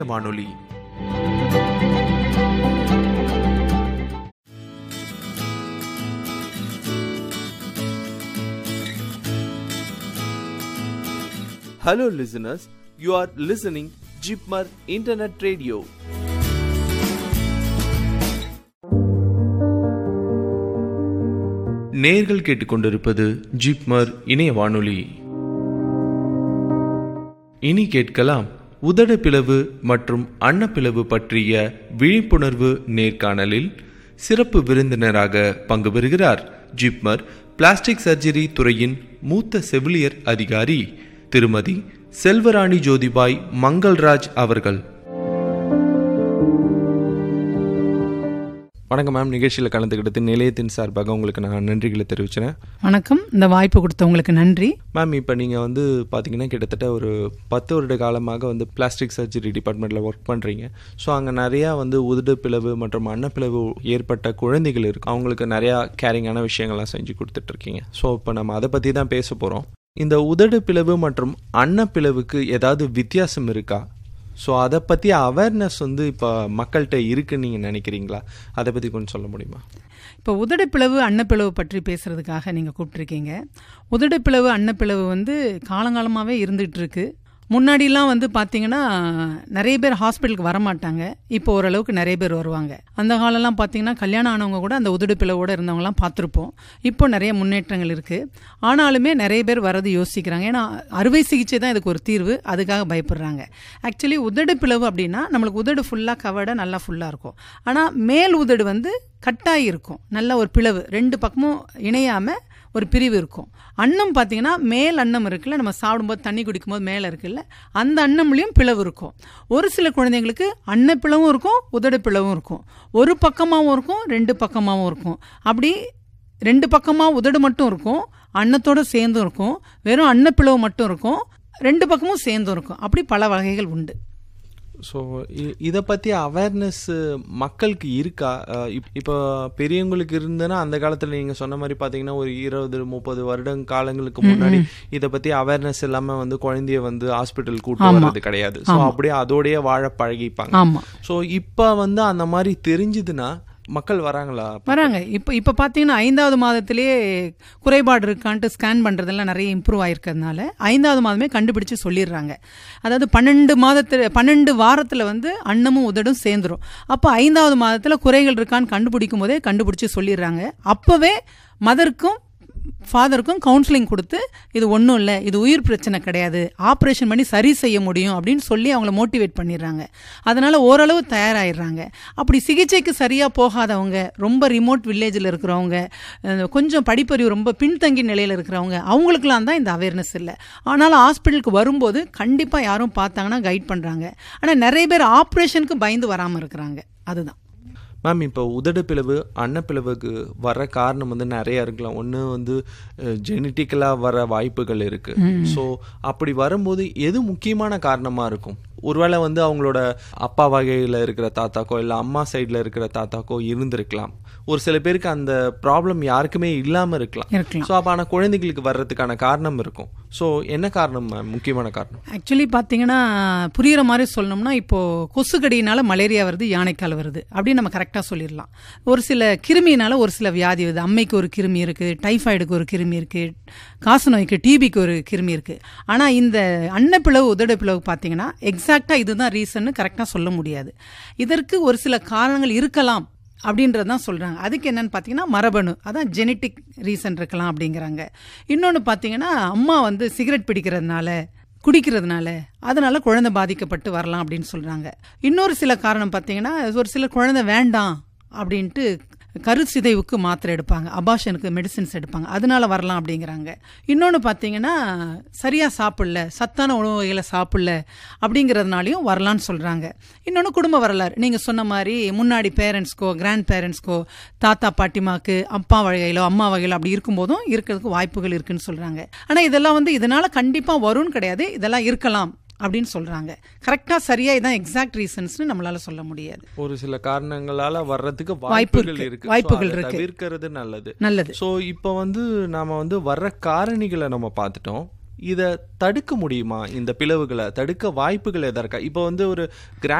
வானொலி Hello listeners, you are listening Jeepmar Internet Radio. நேர்கள் கேட்டுக்கொண்டிருப்பது ஜிப்மர் இணைய வானொலி இனி கேட்கலாம் உதடு பிளவு மற்றும் அன்னப்பிளவு பற்றிய விழிப்புணர்வு நேர்காணலில் சிறப்பு விருந்தினராக பங்கு பெறுகிறார் ஜிப்மர் பிளாஸ்டிக் சர்ஜரி துறையின் மூத்த செவிலியர் அதிகாரி திருமதி செல்வராணி ஜோதிபாய் மங்கள்ராஜ் அவர்கள் வணக்கம் மேம் நிகழ்ச்சியில் கலந்துக்கிட்டது நிலையத்தின் சார்பாக உங்களுக்கு நான் நன்றிகளை தெரிவிக்கிறேன் வணக்கம் இந்த வாய்ப்பு கொடுத்தவங்களுக்கு நன்றி மேம் இப்போ நீங்கள் வந்து பார்த்தீங்கன்னா கிட்டத்தட்ட ஒரு பத்து வருட காலமாக வந்து பிளாஸ்டிக் சர்ஜரி டிபார்ட்மெண்ட்டில் ஒர்க் பண்ணுறீங்க ஸோ அங்கே நிறையா வந்து உதடு பிளவு மற்றும் அன்னப்பிளவு ஏற்பட்ட குழந்தைகள் இருக்கு அவங்களுக்கு நிறையா கேரிங்கான விஷயங்கள்லாம் செஞ்சு கொடுத்துட்ருக்கீங்க ஸோ இப்போ நம்ம அதை பற்றி தான் பேச போகிறோம் இந்த உதடு பிளவு மற்றும் அன்னப்பிளவுக்கு ஏதாவது வித்தியாசம் இருக்கா ஸோ அதை பற்றி அவேர்னஸ் வந்து இப்போ மக்கள்கிட்ட இருக்குன்னு நீங்கள் நினைக்கிறீங்களா அதை பற்றி கொஞ்சம் சொல்ல முடியுமா இப்போ உதடுப்பிளவு அன்னப்பிளவு பற்றி பேசுறதுக்காக நீங்கள் கூப்பிட்ருக்கீங்க உதடுப்பிளவு அன்னப்பிளவு வந்து காலங்காலமாகவே இருந்துகிட்டு இருக்கு முன்னாடிலாம் வந்து பார்த்தீங்கன்னா நிறைய பேர் ஹாஸ்பிட்டலுக்கு வரமாட்டாங்க இப்போ ஓரளவுக்கு நிறைய பேர் வருவாங்க அந்த காலம்லாம் பார்த்தீங்கன்னா கல்யாணம் ஆனவங்க கூட அந்த உதடு பிளவோடு இருந்தவங்கலாம் பார்த்துருப்போம் இப்போ நிறைய முன்னேற்றங்கள் இருக்குது ஆனாலுமே நிறைய பேர் வரது யோசிக்கிறாங்க ஏன்னா அறுவை சிகிச்சை தான் இதுக்கு ஒரு தீர்வு அதுக்காக பயப்படுறாங்க ஆக்சுவலி உதடு பிளவு அப்படின்னா நம்மளுக்கு உதடு ஃபுல்லாக கவர்டாக நல்லா ஃபுல்லாக இருக்கும் ஆனால் மேல் உதடு வந்து கட்டாகி இருக்கும் நல்ல ஒரு பிளவு ரெண்டு பக்கமும் இணையாமல் ஒரு பிரிவு இருக்கும் அன்னம் பார்த்தீங்கன்னா மேல் அன்னம் இருக்குல்ல நம்ம சாப்பிடும்போது தண்ணி குடிக்கும்போது மேலே இருக்குல்ல அந்த அன்னம்லேயும் பிளவு இருக்கும் ஒரு சில குழந்தைங்களுக்கு அன்ன பிளவும் இருக்கும் உதடு பிளவும் இருக்கும் ஒரு பக்கமாகவும் இருக்கும் ரெண்டு பக்கமாகவும் இருக்கும் அப்படி ரெண்டு பக்கமாக உதடு மட்டும் இருக்கும் அன்னத்தோடு சேர்ந்தும் இருக்கும் வெறும் அன்னப்பிளவு மட்டும் இருக்கும் ரெண்டு பக்கமும் சேர்ந்தும் இருக்கும் அப்படி பல வகைகள் உண்டு ஸோ இதை பற்றி அவேர்னஸ் மக்களுக்கு இருக்கா இப்போ பெரியவங்களுக்கு இருந்ததுன்னா அந்த காலத்தில் நீங்கள் சொன்ன மாதிரி பார்த்தீங்கன்னா ஒரு இருபது முப்பது வருடம் காலங்களுக்கு முன்னாடி இதை பற்றி அவேர்னஸ் இல்லாமல் வந்து குழந்தைய வந்து ஹாஸ்பிட்டல் கூட்டு வர்றது கிடையாது ஸோ அப்படியே அதோடய வாழ பழகிப்பாங்க ஆமாம் ஸோ இப்போ வந்து அந்த மாதிரி தெரிஞ்சுதுன்னா மக்கள் வராங்களா வராங்க இப்போ இப்போ பார்த்தீங்கன்னா ஐந்தாவது மாதத்திலேயே குறைபாடு இருக்கான்ட்டு ஸ்கேன் பண்ணுறதெல்லாம் நிறைய இம்ப்ரூவ் ஆயிருக்கிறதுனால ஐந்தாவது மாதமே கண்டுபிடிச்சு சொல்லிடுறாங்க அதாவது பன்னெண்டு மாதத்தில் பன்னெண்டு வாரத்தில் வந்து அன்னமும் உதடும் சேர்ந்துரும் அப்போ ஐந்தாவது மாதத்தில் குறைகள் இருக்கான்னு கண்டுபிடிக்கும் போதே கண்டுபிடிச்சி சொல்லிடுறாங்க அப்போவே மதருக்கும் ஃபாதருக்கும் கவுன்சிலிங் கொடுத்து இது ஒன்றும் இல்லை இது உயிர் பிரச்சனை கிடையாது ஆப்ரேஷன் பண்ணி சரி செய்ய முடியும் அப்படின்னு சொல்லி அவங்கள மோட்டிவேட் பண்ணிடுறாங்க அதனால் ஓரளவு தயாராகிடுறாங்க அப்படி சிகிச்சைக்கு சரியாக போகாதவங்க ரொம்ப ரிமோட் வில்லேஜில் இருக்கிறவங்க கொஞ்சம் படிப்பறிவு ரொம்ப பின்தங்கி நிலையில் இருக்கிறவங்க அவங்களுக்குலாம் தான் இந்த அவேர்னஸ் இல்லை ஆனாலும் ஹாஸ்பிட்டலுக்கு வரும்போது கண்டிப்பாக யாரும் பார்த்தாங்கன்னா கைட் பண்ணுறாங்க ஆனால் நிறைய பேர் ஆப்ரேஷனுக்கு பயந்து வராமல் இருக்கிறாங்க அதுதான் மேம் இப்போ உதடு பிளவு அன்னப்பிளவுக்கு வர காரணம் வந்து நிறைய இருக்கலாம் ஒன்று வந்து ஜெனட்டிக்கலாக வர வாய்ப்புகள் இருக்கு ஸோ அப்படி வரும்போது எது முக்கியமான காரணமாக இருக்கும் ஒருவேளை வந்து அவங்களோட அப்பா வகையில் இருக்கிற தாத்தாக்கோ இல்லை அம்மா சைடில் இருக்கிற தாத்தாக்கோ இருந்திருக்கலாம் ஒரு சில பேருக்கு அந்த ப்ராப்ளம் யாருக்குமே இல்லாமல் இருக்கலாம் ஸோ அப்போ ஆனால் குழந்தைகளுக்கு வர்றதுக்கான காரணம் இருக்கும் ஸோ என்ன காரணம் முக்கியமான காரணம் ஆக்சுவலி பார்த்தீங்கன்னா புரியுற மாதிரி சொல்லணும்னா இப்போது கொசுக்கடியினால மலேரியா வருது யானைக்கால் வருது அப்படின்னு நம்ம கரெக்டாக சொல்லிடலாம் ஒரு சில கிருமியினால ஒரு சில வியாதி வருது அம்மைக்கு ஒரு கிருமி இருக்குது டைஃபாய்டுக்கு ஒரு கிருமி இருக்குது காசு நோய்க்கு டிபிக்கு ஒரு கிருமி இருக்குது ஆனால் இந்த அன்னப்பிளவு உதட பிளவு பார்த்தீங்கன்னா எக்ஸாக்டாக இதுதான் ரீசன்னு கரெக்டாக சொல்ல முடியாது இதற்கு ஒரு சில காரணங்கள் இருக்கலாம் அப்படின்றது தான் சொல்கிறாங்க அதுக்கு என்னன்னு பார்த்தீங்கன்னா மரபணு அதான் ஜெனட்டிக் ரீசன் இருக்கலாம் அப்படிங்கிறாங்க இன்னொன்று பார்த்தீங்கன்னா அம்மா வந்து சிகரெட் பிடிக்கிறதுனால குடிக்கிறதுனால அதனால குழந்தை பாதிக்கப்பட்டு வரலாம் அப்படின்னு சொல்கிறாங்க இன்னொரு சில காரணம் பார்த்தீங்கன்னா ஒரு சில குழந்தை வேண்டாம் அப்படின்ட்டு கருச்சிதைவுக்கு மாத்திரை எடுப்பாங்க அபாஷனுக்கு மெடிசின்ஸ் எடுப்பாங்க அதனால வரலாம் அப்படிங்கிறாங்க இன்னொன்று பார்த்தீங்கன்னா சரியாக சாப்பிடல சத்தான உணவு வகைகளை சாப்பிடல அப்படிங்கிறதுனாலையும் வரலான்னு சொல்கிறாங்க இன்னொன்று குடும்ப வரலாறு நீங்கள் சொன்ன மாதிரி முன்னாடி பேரண்ட்ஸ்க்கோ கிராண்ட் பேரண்ட்ஸ்க்கோ தாத்தா பாட்டிமாக்கு அப்பா வகையிலோ அம்மா வகையிலோ அப்படி இருக்கும்போதும் இருக்கிறதுக்கு வாய்ப்புகள் இருக்குன்னு சொல்கிறாங்க ஆனால் இதெல்லாம் வந்து இதனால் கண்டிப்பாக வரும்னு கிடையாது இதெல்லாம் இருக்கலாம் அப்படின்னு சொல்றாங்க கரெக்டா சரியா இதான் எக்ஸாக்ட் ரீசன்ஸ்னு நம்மளால சொல்ல முடியாது ஒரு சில காரணங்களால வர்றதுக்கு வாய்ப்பு வாய்ப்புகள் இருக்கு. இருக்கு வாய்ப்புகள் So, அதை இருக்கு. தவிர்க்கிறது நல்லது நல்லது சோ இப்போ வந்து நாம வந்து வர்ற காரணிகளை நம்ம பார்த்துட்டோம் இதை தடுக்க முடியுமா இந்த பிளவுகளை தடுக்க வாய்ப்புகள் எதா இருக்கா இப்போ வந்து ஒரு